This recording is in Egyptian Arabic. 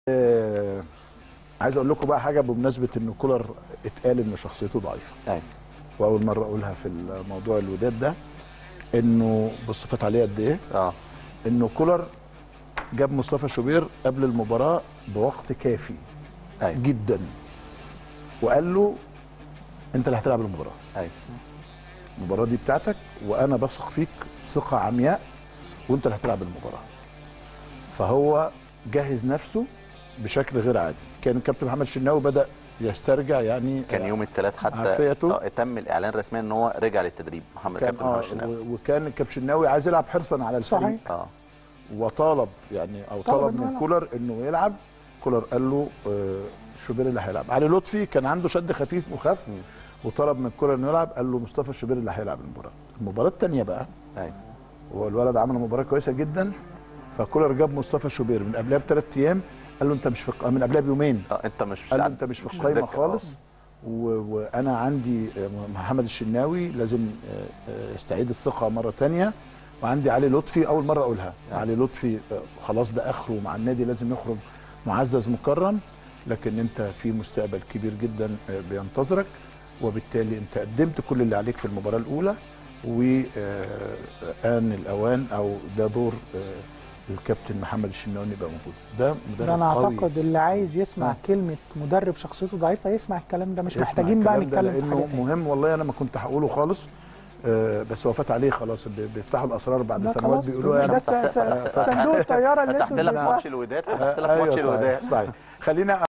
آه، عايز اقول لكم بقى حاجه بمناسبه ان كولر اتقال ان شخصيته ضعيفه ايوه واول مره اقولها في الموضوع الوداد ده انه بص فات عليه قد ايه اه انه كولر جاب مصطفى شوبير قبل المباراه بوقت كافي ايوه جدا وقال له انت اللي هتلعب المباراه ايوه المباراه دي بتاعتك وانا بثق فيك ثقه عمياء وانت اللي هتلعب المباراه فهو جهز نفسه بشكل غير عادي كان الكابتن محمد الشناوي بدا يسترجع يعني كان يوم الثلاث حتى عافيته. آه، تم الاعلان رسميا ان هو رجع للتدريب محمد كان كابتن محمد اه الشناوي و- وكان الكابتن الشناوي عايز يلعب حرصا على الفريق صحيح. اه وطالب يعني او طلب طلب إنه من يلعب. كولر انه يلعب كولر قال له آه، شوبير اللي هيلعب علي لطفي كان عنده شد خفيف وخف وطلب من كولر انه يلعب قال له مصطفى شوبير اللي هيلعب المباراه المباراه الثانيه بقى ايوه والولد عمل مباراه كويسه جدا فكولر جاب مصطفى شوبير من قبلها بثلاث ايام قال له انت مش في الق- من قبلها بيومين اه انت مش قال له عند- انت مش في مش القايمه الدكة. خالص و... وانا عندي آه، محمد الشناوي لازم آه، آه، يستعيد الثقه مره تانية وعندي علي لطفي اول مره اقولها نعم. علي لطفي آه، خلاص ده اخره مع النادي لازم يخرج معزز مكرم لكن انت في مستقبل كبير جدا آه، بينتظرك وبالتالي انت قدمت كل اللي عليك في المباراه الاولى وآن الاوان او ده دور آه، الكابتن محمد الشناوي يبقى موجود ده مدرب ده انا قوي. اعتقد اللي عايز يسمع آه. كلمه مدرب شخصيته ضعيفه يسمع الكلام ده مش يسمع محتاجين بقى الكلام ده نتكلم في لأنه حاجه تانية. مهم والله انا ما كنت هقوله خالص آه، بس هو فات عليه خلاص بي- بيفتحوا الاسرار بعد لا سنوات خلاص بيقولوها ده يعني س- س- صندوق الطياره فتحت الاسود لك بتاع- ماتش الوداد فتحت لك أيوة ماتش صحيح، الوداد صحيح خلينا